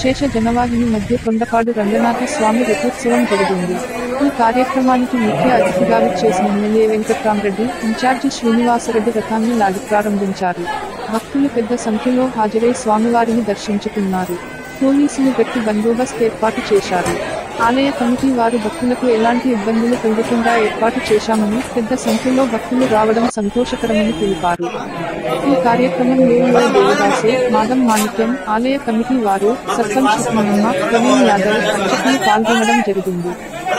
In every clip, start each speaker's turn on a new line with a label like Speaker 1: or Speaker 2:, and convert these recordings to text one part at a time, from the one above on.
Speaker 1: విశేష జనవాహిని మధ్య కొండపాడు రంగనాథ స్వామి రథోత్సవం జరిగింది ఈ కార్యక్రమానికి ముఖ్య అతిథిగా చేసిన ఎమ్మెల్యే వెంకట్రామరెడ్డి ఇన్ఛార్జి శ్రీనివాసరెడ్డి రథాన్ని లాగి ప్రారంభించారు భక్తులు పెద్ద సంఖ్యలో హాజరై స్వామివారిని దర్శించుకున్నారు పోలీసులు గట్టి బందోబస్తు ఏర్పాటు చేశారు ఆలయ కమిటీ వారు భక్తులకు ఎలాంటి ఇబ్బందులు కలగకుండా ఏర్పాటు చేశామని పెద్ద సంఖ్యలో భక్తులు రావడం సంతోషకరమని తెలిపారు ఈ కార్యక్రమం వేముల దేవదాసు మాధం మాణిక్యం ఆలయ కమిటీ వారు సర్పంచ్ సుబ్రహ్మణ్య ప్రవీణ్ యాదవ్ అర్చకులు పాల్గొనడం జరిగింది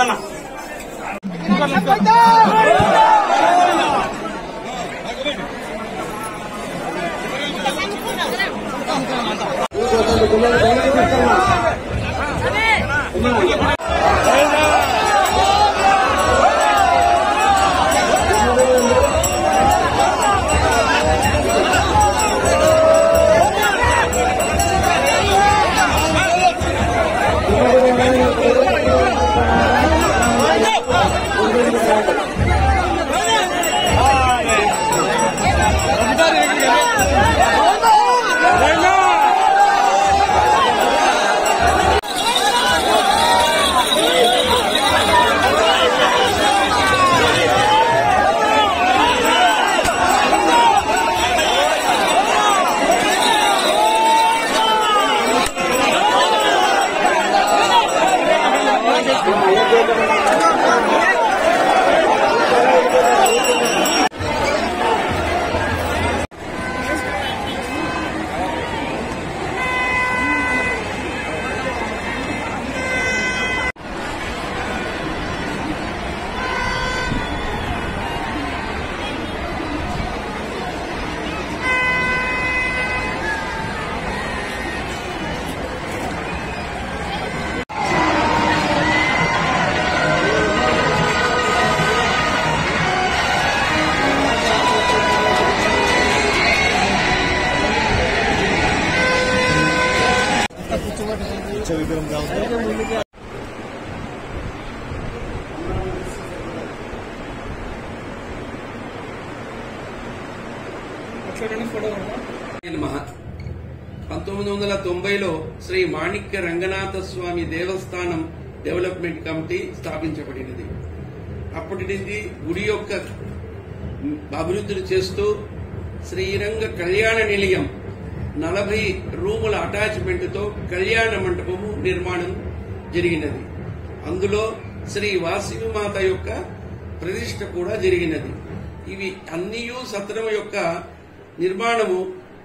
Speaker 2: నమః పంతొమ్మిది వందల తొంభైలో శ్రీ మాణిక్య రంగనాథ స్వామి దేవస్థానం డెవలప్మెంట్ కమిటీ స్థాపించబడినది అప్పటి నుండి గుడి యొక్క అభివృద్ధిని చేస్తూ శ్రీరంగ కళ్యాణ నిలయం నలభై రూముల అటాచ్మెంట్ తో కళ్యాణ మంటపము నిర్మాణం జరిగినది అందులో శ్రీ వాసవి మాత యొక్క ప్రతిష్ట కూడా జరిగినది ఇవి అన్నీయు సత్రం యొక్క నిర్మాణము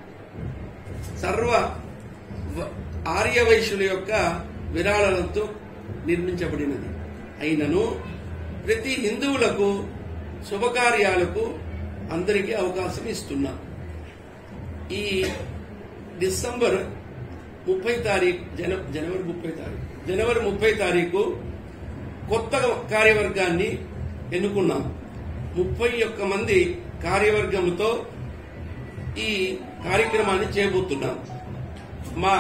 Speaker 2: సర్వ వ- ఆర్యవైశ్యుల యొక్క విరాళాలతో నిర్మించబడినది అయినను ప్రతి హిందువులకు శుభకార్యాలకు అందరికీ అవకాశం ఇస్తున్నాం ఈ డిసెంబర్ ముప్పై తారీఖు జన జనవరి ముప్పై తారీఖు జనవరి ముప్పై తారీఖు కొత్త కార్యవర్గాన్ని ఎన్నుకున్నాం ముప్పై ఒక్క మంది కార్యవర్గంతో ఈ కార్యక్రమాన్ని చేయబోతున్నాం మా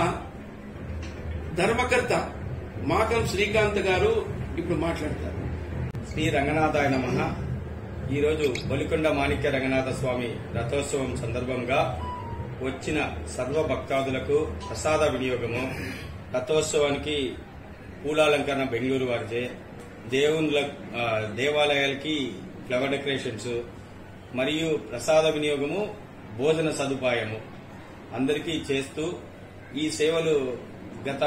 Speaker 2: ధర్మకర్త మాకం శ్రీకాంత్ గారు ఇప్పుడు మాట్లాడతారు
Speaker 3: శ్రీ రంగనాథాయ నమ ఈరోజు బలికొండ మాణిక్య రంగనాథ స్వామి రథోత్సవం సందర్భంగా వచ్చిన సర్వ భక్తాదులకు ప్రసాద వినియోగము రథోత్సవానికి పూలాలంకరణ బెంగళూరు వారిచే దేవుళ్ళ ఆ, దేవాలయాలకి ఫ్లవర్ డెకరేషన్స్ మరియు ప్రసాద వినియోగము భోజన సదుపాయము అందరికీ చేస్తూ ఈ సేవలు గత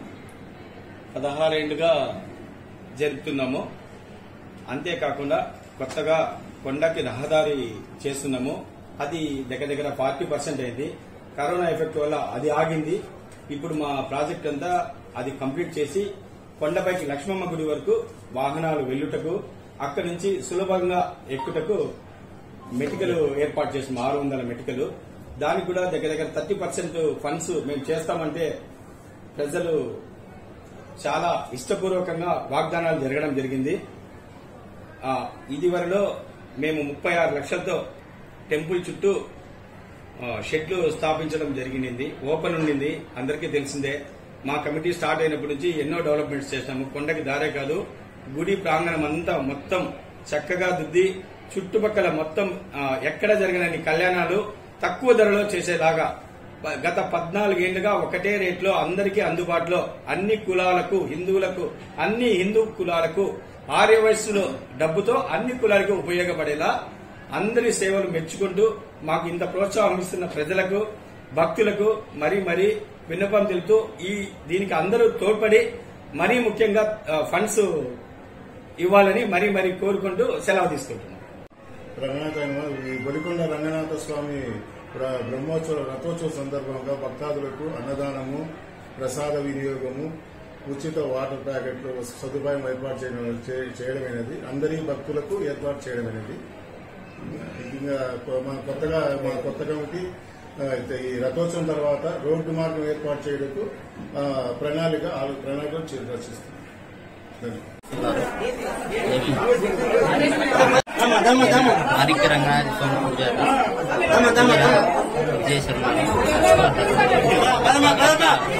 Speaker 3: పదహారేండుగా జరుపుతున్నాము అంతేకాకుండా కొత్తగా కొండకి రహదారి చేస్తున్నాము అది దగ్గర దగ్గర ఫార్టీ పర్సెంట్ అయింది కరోనా ఎఫెక్ట్ వల్ల అది ఆగింది ఇప్పుడు మా ప్రాజెక్ట్ అంతా అది కంప్లీట్ చేసి కొండపైకి లక్ష్మమ్మ గుడి వరకు వాహనాలు వెళ్ళుటకు అక్కడి నుంచి సులభంగా ఎక్కుటకు మెటికలు ఏర్పాటు చేసిన ఆరు వందల మెటికలు దానికి కూడా దగ్గర దగ్గర థర్టీ పర్సెంట్ ఫండ్స్ మేము చేస్తామంటే ప్రజలు చాలా ఇష్టపూర్వకంగా వాగ్దానాలు జరగడం జరిగింది ఆ, ఇది వరలో మేము ముప్పై ఆరు లక్షలతో టెంపుల్ చుట్టూ ఆ, షెడ్లు స్థాపించడం జరిగింది ఓపెన్ ఉండింది అందరికీ తెలిసిందే మా కమిటీ స్టార్ట్ అయినప్పటి నుంచి ఎన్నో డెవలప్మెంట్స్ చేసినాము కొండకి దారే కాదు గుడి ప్రాంగణం అంతా మొత్తం చక్కగా దిద్ది చుట్టుపక్కల మొత్తం ఆ, ఎక్కడ జరిగినన్ని కళ్యాణాలు తక్కువ ధరలో చేసేలాగా ప- గత పద్నాలుగేళ్లుగా ఒకటే రేట్లో అందరికీ అందుబాటులో అన్ని కులాలకు హిందువులకు అన్ని హిందూ కులాలకు ఆర్య వయస్సులో డబ్బుతో అన్ని కులాలకు ఉపయోగపడేలా అందరి సేవలు మెచ్చుకుంటూ మాకు ఇంత ప్రోత్సాహం ఇస్తున్న ప్రజలకు భక్తులకు మరీ మరీ విన్నపం తెలుపుతూ ఈ దీనికి అందరూ తోడ్పడి మరీ ముఖ్యంగా ఆ, ఫండ్స్ ఇవ్వాలని మరీ మరీ కోరుకుంటూ సెలవు తీసుకుంటున్నాం
Speaker 4: రంగనాథ ఈ బొలికొండ రంగనాథ స్వామి ప్ర- బ్రహ్మోత్సవ రథోత్సవ సందర్భంగా భక్తాదులకు అన్నదానము ప్రసాద వినియోగము ఉచిత వాటర్ ప్యాకెట్లు సదుపాయం ఏర్పాటు చేయడం చే- చేయడమైనది అందరి భక్తులకు ఏర్పాటు చేయడమైనది ఇంకా కొ- మా కొత్తగా మా కొత్త కమిటీ ఆ, అయితే ఈ రథోత్సవం తర్వాత రోడ్డు మార్గం ఏర్పాటు చేయడానికి ఆ, ప్రణాళిక ఆలో- ప్రణాళిక చే- రచిస్తాం ధన్యవాదాలు
Speaker 5: ఆదిత్య రంగనాథ స్వామి పూజారి విజయ శర్మ